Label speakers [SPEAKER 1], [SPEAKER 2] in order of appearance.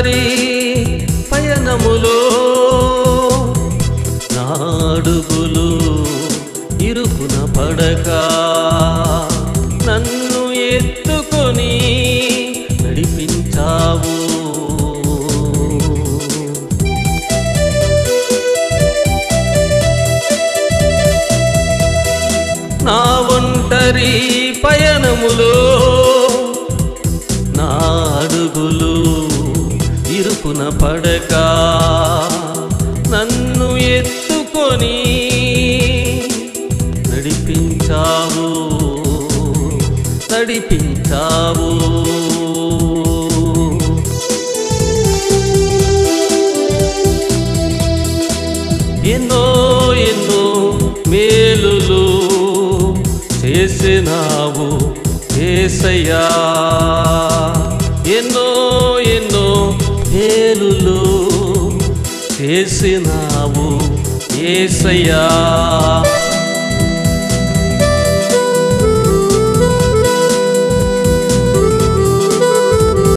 [SPEAKER 1] ఒంటరి పయనములో నాడుగులు ఇరుకున పడక నన్ను ఎత్తుకొని నడిపించావు నా ఒంటరి పయనములో నా అడుగులు ఇరుకున పడక నన్ను ఎత్తుకొని నడిపించావు నడిపించావు ఎన్నో ఎన్నో మేలులు చేసినావు ఏసయ్యా ఎన్నో ఎన్నో మేలులు చేసినావు ఏసయ్యా